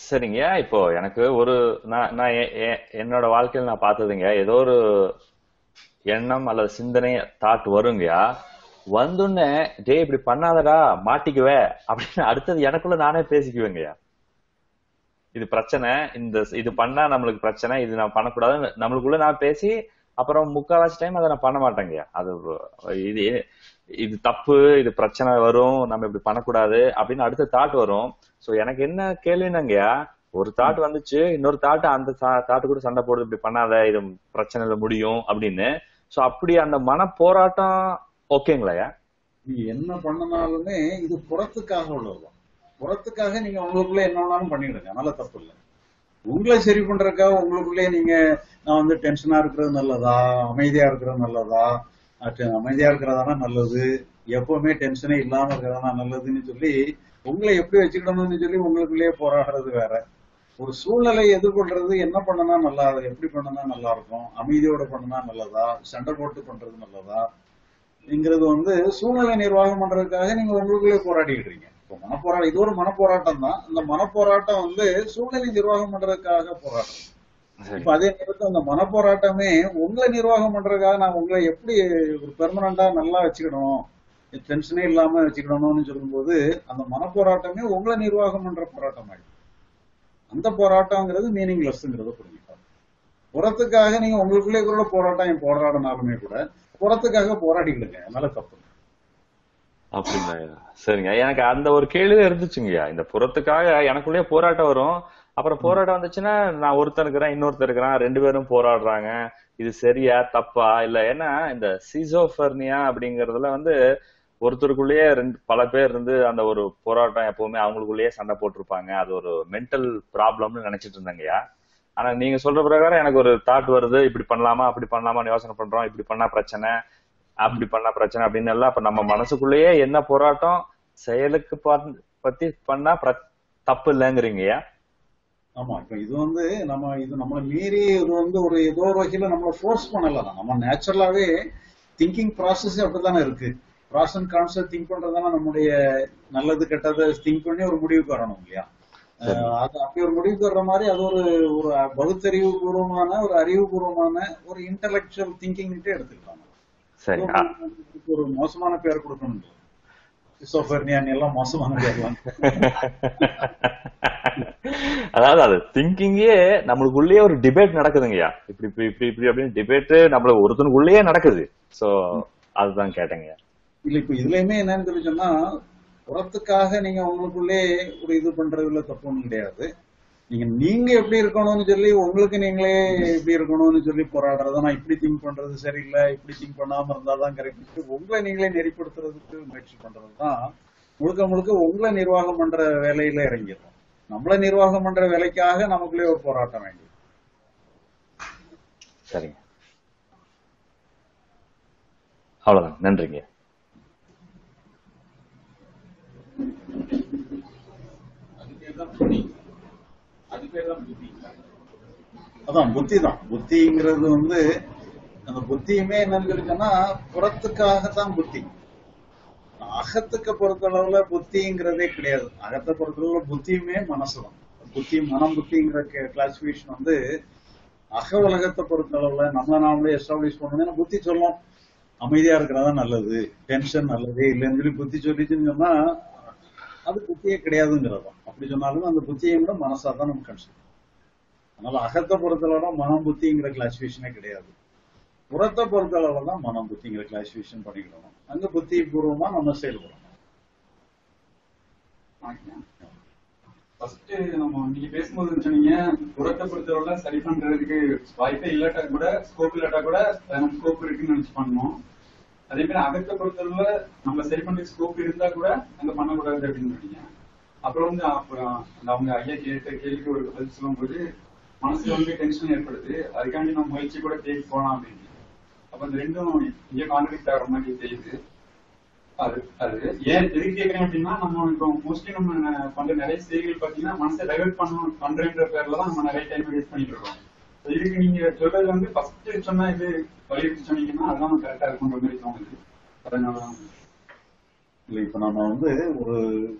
சரிங்க இப்போ எனக்கு ஒரு நான் நான் எ- எ- என்னோட வாழ்க்கையில நான் பார்த்ததுங்க ஏதோ ஒரு எண்ணம் அல்லது சிந்தனை தாட் வருங்கயா வந்துன்னு டேய் இப்படி பண்ணாதடா மாட்டிக்குவே அப்படின்னு அடுத்தது எனக்குள்ள நானே பேசிக்குவேங்கய்யா இது பிரச்சனை இந்த இது பண்ணா நம்மளுக்கு பிரச்சனை இது நான் பண்ணக்கூடாதுன்னு நம்மளுக்குள்ள நான் பேசி அப்புறம் முக்கால்வாசி டைம் அதை நான் பண்ண மாட்டேங்கய்யா அது ஒரு- இது இது தப்பு இது பிரச்சனை வரும் நம்ம இப்படி பண்ணக்கூடாது அப்படின்னு அடுத்த தாட் வரும் சோ எனக்கு என்ன கேள்வினாங்கய்யா ஒரு தாட் வந்துச்சு இன்னொரு தாட் அந்த தாட் கூட சண்டை போடுது இப்படி பண்ணாத இது பிரச்சனைல முடியும் அப்படின்னு சோ அப்படி அந்த மன போராட்டம் ஓகேங்களாயா நீ என்ன பண்ணனாலுமே இது புறத்துக்காக உள்ளதுதான் புறத்துக்காக நீங்க உங்களுக்குள்ள என்ன வேணாலும் பண்ணிடுங்க அதனால தப்பு இல்லை உங்களை சரி பண்றதுக்காக உங்களுக்குள்ளே நீங்க நான் வந்து டென்ஷனா இருக்கிறது நல்லதா அமைதியா இருக்கிறது நல்லதா அஹ் அமைதியா இருக்கிறதானா நல்லது எப்பவுமே டென்ஷனே இல்லாம இருக்கிறதானா நல்லதுன்னு சொல்லி உங்களை எப்படி வச்சுக்கணும்னு சொல்லி உங்களுக்குள்ளேயே போராடுறது வேற ஒரு சூழ்நிலையை எதிர்கொள்றது என்ன பண்ணனா நல்லா எப்படி பண்ணனா நல்லா இருக்கும் அமைதியோட பண்ணனா நல்லதா சண்டை போட்டு பண்றது நல்லதா ங்கிறது வந்து சூழ்நிலை நிர்வாகம் பண்றதுக்காக நீங்க உங்களுக்குள்ளே போராடிட்டு இருக்கீங்க இப்போ மனப்போராட்டம் இது ஒரு மனப்போராட்டம் தான் இந்த மனப்போராட்டம் வந்து சூழ்நிலை நிர்வாகம் பண்றதுக்காக போராட்டம் சரி இப்ப அதே நேரத்தில் அந்த மனப்போராட்டமே உங்களை நிர்வாகம் பண்றதுக்காக நான் உங்களை எப்படி ஒரு பெர்மனண்டா நல்லா வச்சுக்கணும் டென்ஷனே இல்லாம வச்சுக்கணும்னு சொல்லும்போது அந்த மனப்போராட்டமே உங்களை நிர்வாகம் பண்ற போராட்டம் ஆயிடும் அந்த போராட்டங்கிறது மீனிங்லெஸ்ங்கிறத புரிஞ்சுக்கலாம் புறத்துக்காக நீங்க உங்களுக்குள்ளே கூட போராட்டம் போராடினாலுமே கூட புறத்துக்காக போராடிக்கிடுங்க அதனால தப்பு இல்லை. அப்படிங்களா சரிங்க எனக்கு அந்த ஒரு கேள்வி இருந்துச்சுங்கய்யா இந்த புறத்துக்காக எனக்குள்ளேயே போராட்டம் வரும் அப்புறம் போராட்டம் வந்துச்சுன்னா நான் ஒருத்தன் இருக்கிறேன் இன்னொருத்தர் இருக்கிறான் ரெண்டு பேரும் போராடுறாங்க இது சரியா தப்பா இல்ல ஏன்னா இந்த சீசோஃபர்னியா அப்படிங்கறதுல வந்து ஒருத்தருக்குள்ளேயே ரெண்டு பல பேர் இருந்து அந்த ஒரு போராட்டம் எப்பவுமே அவங்களுக்குள்ளேயே சண்டை போட்டிருப்பாங்க அது ஒரு மென்டல் ப்ராப்ளம்னு நினைச்சிட்டு இருந்தாங்கய்யா ஆனா நீங்க சொல்ற பிரகாரம் எனக்கு ஒரு தாட் வருது இப்படி பண்ணலாமா அப்படி பண்ணலாமான்னு யோசனை பண்றோம் இப்படி பண்ணா பிரச்சனை அப்படி பண்ணா பிரச்சனை அப்படின்னு எல்லாம் அப்ப நம்ம மனசுக்குள்ளேயே என்ன போராட்டம் செயலுக்கு பா- பத்தி பண்ணா பிர- தப்பு இல்லைங்கிறீங்கய்யா ஆமா இப்ப இது வந்து நம்ம இது நம்மளை மீறி இது வந்து ஒரு ஏதோ ஒரு வகையில நம்மள ஃபோர்ஸ் பண்ணல தான். நம்ம நேச்சுரலாவே திங்கிங் ப்ராசஸ் அப்படித்தானே இருக்கு ப்ராஸ் அண்ட் கான்செப்ட் திங்க் பண்றதுதானே நம்முடைய நல்லது கெட்டதை திங்க் பண்ணி ஒரு முடிவுக்கு வரணும் இல்லையா அஹ் அது அப்படி ஒரு முடிவுக்கு வர்ற மாதிரி அது ஒரு ஒரு பகுத்தறிவு பூர்வமான ஒரு அறிவுபூர்வமான ஒரு இன்டலெக்சுவல் திங்கிங்ட்டே எடுத்துக்கலாம் சரி அ- இதுக்கு ஒரு மோசமான பேர் கொடுக்கணும் சிசோபர்னியான் எல்லாம் மோசமான பேர்லாம் அதாவது அது திங்கிங்கே நம்மளுக்குள்ளேயே ஒரு டிபேட் நடக்குதுங்கய்யா இப்படி இப்படி இப்படி இப்படி அப்படின்னு டிபேட் நம்மள ஒருத்தனுக்குள்ளேயே நடக்குது சோ அதுதான் கேட்டேங்கய்யா இல்ல இப்ப இதுலயுமே என்னன்னு சொல்லி சொன்னா புறத்துக்காக நீங்க உங்களுக்குள்ளே ஒரு இது பண்றதுல தப்பு ஒண்ணும் கிடையாது நீங்க நீங்க எப்படி இருக்கணும்னு சொல்லி உங்களுக்கு நீங்களே எப்படி இருக்கணும்னு சொல்லி போராடுறத நான் இப்படி திங்க் பண்றது சரியில்லை இப்படி திங்க் பண்ணாம இருந்தாதான் கரெக்ட் உங்களை நீங்களே நெறிப்படுத்துறதுக்கு முயற்சி பண்றதுதான் முழுக்க முழுக்க உங்களை நிர்வாகம் பண்ற வேலையில இறங்கிடும் நம்மளை நிர்வாகம் பண்ற வேலைக்காக நமக்குள்ளே ஒரு போராட்டம் வேண்டியது சரிங்க அவ்வளவுதான் நன்றிங்க அதான் புத்தி தான் புத்திங்கிறது வந்து அந்த புத்தியுமே என்னன்னு சொல்லி சொன்னா புறத்துக்காகத்தான் புத்தி அகத்துக்கு பொறுத்தளவுல புத்திங்கிறதே கிடையாது அகத்தை பொறுத்தளவுல புத்தியுமே மனசுதான் புத்தி மனம் புத்திங்கிற கிளாசிபிகேஷன் வந்து அக உலகத்தை பொறுத்தளவுல நம்மள நாமளே எஸ்டாப்ளிஷ் பண்ணணும் ஏன்னா புத்தி சொல்லும் அமைதியா இருக்கிறதா நல்லது டென்ஷன் நல்லது இல்லைன்னு சொல்லி புத்தி சொல்லிச்சுன்னு சொன்னா அது புத்தியே கிடையாதுங்கிறதான் அப்படி சொன்னாலும் அந்த புத்தியை விட மனசா தான் நம்ம கன்சிடர் அதனால அகத்தை பொறுத்தளவுல மனம் புத்திங்கிற கிளாசிபிகேஷனே கிடையாது புறத்தை பொறுத்தளவுல தான் மனம் புத்திங்கிற கிளாசிபிகேஷன் பண்ணிக்கணும் அங்க புத்தி பூர்வமா நம்ம செயல்படணும் ஃபர்ஸ்ட் நம்ம நீங்க பேசும்போது சொன்னீங்க புறத்தை பொறுத்தவரை சரி பண்றதுக்கு வாய்ப்பே இல்லாட்டா கூட ஸ்கோப் இல்லாட்டா கூட நமக்கு ஸ்கோப் இருக்குன்னு நினைச்சு பண்ணணும் அதே மாதிரி அகத்தை பொறுத்தவரை நம்ம சரி பண்றதுக்கு ஸ்கோப் இருந்தா கூட அங்க பண்ணக்கூடாது அப்படின்னு சொன்னீங்க அப்புறம் வந்து அப்புறம் அந்த அவங்க ஐயா கேட்ட கேள்விக்கு ஒரு பதில் சொல்லும்போது மனசுல வந்து டென்ஷன் ஏற்படுது அதுக்காண்டி நம்ம முயற்சி கூட தேடி போலாம் அப்படின்னு அப்ப இந்த ரெண்டும் இங்க கான்ட்ராக்ட் ஆகிற மாதிரி தெரியுது அது அது ஏன் எதுக்கு கேக்குறேன் அப்படின்னா நம்ம இப்போ மோஸ்ட்லி நம்ம ந- பண்ற நிறைய செய்திகள் பாத்தீங்கன்னா மனசை டைவர்ட் பண்ணணும் பண்றேன்ற பேர்ல தான் நம்ம நிறைய டைம் வேஸ்ட் பண்ணிட்டு இருக்கோம் So இதுக்கு நீங்க சொல்றது வந்து ஃபர்ஸ்ட் சொன்னா இது வலியுறுத்தி சொன்னீங்கன்னா அதெல்லாம் கரெக்டா இருக்குன்ற மாதிரி தோணுது அதனால இல்ல இப்ப நம்ம வந்து ஒரு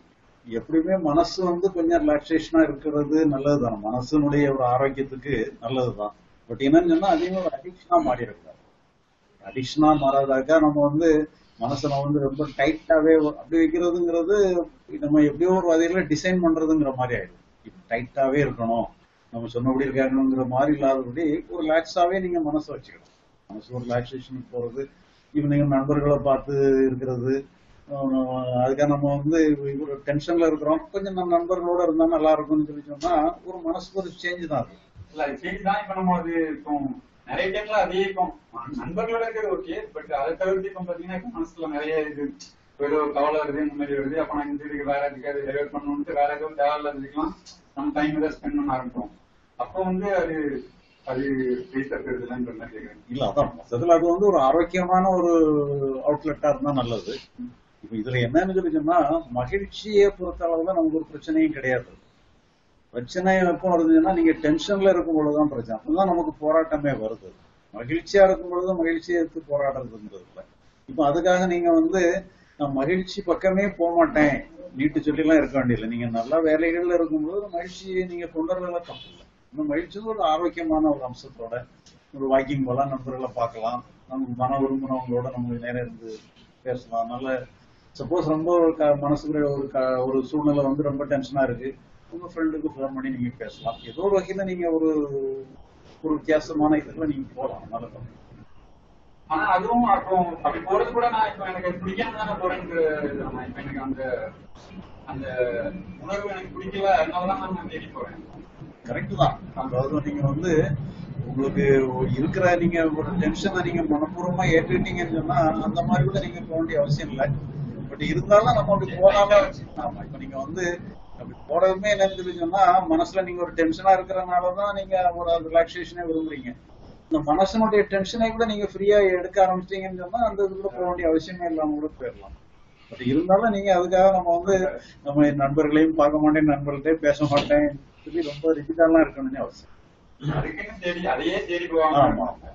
எப்படியுமே மனசு வந்து கொஞ்சம் ரிலாக்ஸேஷனா இருக்கிறது நல்லதுதான் மனசுனுடைய ஒரு ஆரோக்கியத்துக்கு நல்லதுதான் பட் என்னன்னு சொன்னா அதையும் ஒரு அடிக்ஷனா மாறிடக்கூடாது அடிக்ஷனா மாறாதாக்கா நம்ம வந்து மனசை நம்ம வந்து ரொம்ப டைட்டாவே அப்படி வைக்கிறதுங்கிறது நம்ம எப்படியோ ஒரு வகையில டிசைன் பண்றதுங்கிற மாதிரி ஆயிடும் இப்ப டைட்டாவே இருக்கணும் நம்ம சொன்னபடி இருக்கணுங்கிற மாதிரி இல்லாதபடி ஒரு ரிலாக்ஸாவே நீங்க மனசை வச்சுக்கணும் மனசு ஒரு ரிலாக்ஸேஷனுக்கு போறது இப்ப நீங்க நண்பர்களை பார்த்து இருக்கிறது அஹ் அதுக்காக நம்ம வந்து ஒரு டென்ஷன்ல இருக்கிறோம் கொஞ்சம் நம்ம நண்பர்களோட இருந்தா நல்லா இருக்கும்னு சொல்லி சொன்னா ஒரு மனசுக்கு ஒரு சேஞ்ச் தான் அது இல்ல அது சரி தான் இப்ப நம்ம அது இப்போ நிறைய டைம்ல அதே இருக்கும் நண்பர்களோட இருக்கிறது ஓகே பட் அதை தவிர்த்து இப்போ பாத்தீங்கன்னா இப்ப மனசுல நிறைய இது ஏதோ கவலை வருது இந்த மாதிரி வருது அப்ப நான் இந்த இதுக்கு வேற இதுக்கு அது டைவர்ட் பண்ணணும்ட்டு வேற ஏதோ தேவையில்லாததுக்கெல்லாம் நம்ம டைம் ஏதாவது ஸ்பெண்ட் பண்ண ஆரம்பிப்போம் அப்போ வந்து அது அது பேச இல்லைன்ற மாதிரி கேக்குறேன் இல்ல அதான் மொத்தத்துல அது வந்து ஒரு ஆரோக்கியமான ஒரு அவுட்லெட்டா இருந்தா நல்லது இப்ப இதுல என்னன்னு சொல்லி சொன்னா மகிழ்ச்சியை பொறுத்த அளவுல நமக்கு ஒரு பிரச்சனையும் கிடையாது பிரச்சனை எப்போ வருதுன்னா நீங்க டென்ஷன்ல இருக்கும் பொழுதுதான் பிரச்சனை அப்பதான் நமக்கு போராட்டமே வருது மகிழ்ச்சியா இருக்கும் பொழுது மகிழ்ச்சியை எடுத்து போராடுறதுங்கிறது இல்ல இப்ப அதுக்காக நீங்க வந்து நான் மகிழ்ச்சி பக்கமே போக மாட்டேன் நீட்டு சொல்லி எல்லாம் இருக்க வேண்டியதில்லை நீங்க நல்ல வேலைகள்ல இருக்கும்போது மகிழ்ச்சியை நீங்க கொண்டு வரல தப்பு இல்லை இந்த மகிழ்ச்சி ஒரு ஆரோக்கியமான ஒரு அம்சத்தோட ஒரு வாக்கிங் போலாம் நண்பர்களை பார்க்கலாம் நமக்கு மன விரும்பினவங்களோட நம்ம நேரம் இருந்து பேசலாம் நல்ல சப்போஸ் ரொம்ப ஒரு க- மனசுக்குள்ள ஒரு க- ஒரு சூழ்நிலை வந்து ரொம்ப டென்ஷனா இருக்கு உங்க ஃப்ரெண்டுக்கு ஃபோன் பண்ணி நீங்க பேசலாம் ஏதோ ஒரு வகையில நீங்க ஒரு ஒரு வித்தியாசமான இதுல நீங்க போகலாம் நல்லது ஆனா அதுவும் அப்போ அப்படி போறது கூட நான் இப்ப எனக்கு அது பிடிக்காம தானே போறேன்ற இதுதான். இப்ப எனக்கு அந்த அந்த உணர்வு எனக்கு பிடிக்கல அதனாலதான் நான் தேடி போறேன் கரெக்ட் தான் அதாவது நீங்க வந்து உங்களுக்கு இருக்கிற நீங்க ஒரு டென்ஷனை நீங்க மனப்பூர்வமா ஏற்றுக்கிட்டீங்கன்னு சொன்னா அந்த மாதிரி கூட நீங்க போக வேண்டிய அவசியம் இல்லை பட் இருந்தாலும் நம்ம அப்படி போனாலும் ஆமா இப்ப நீங்க வந்து அப்படி போடவுமே என்னன்னு சொல்லி சொன்னா மனசுல நீங்க ஒரு டென்ஷனா இருக்கிறனாலதான் நீங்க ஒரு ரிலாக்ஸேஷனே விரும்புறீங்க இந்த மனசனுடைய டென்ஷனை கூட நீங்க ஃப்ரீயா எடுக்க ஆரம்பிச்சிட்டீங்கன்னு சொன்னா அந்த இதுக்குள்ள போக வேண்டிய அவசியமே இல்லாம கூட போயிடலாம் பட் இருந்தாலும் நீங்க அதுக்காக நம்ம வந்து நம்ம நண்பர்களையும் பார்க்க மாட்டேன் நண்பர்கள்ட்டே பேச மாட்டேன் சொல்லி ரொம்ப ரிஜிட்டாலாம் இருக்கணும்னு அவசியம் அதுக்குன்னு தேடி அதையே தேடி ஆமா போவாங்க ஆமா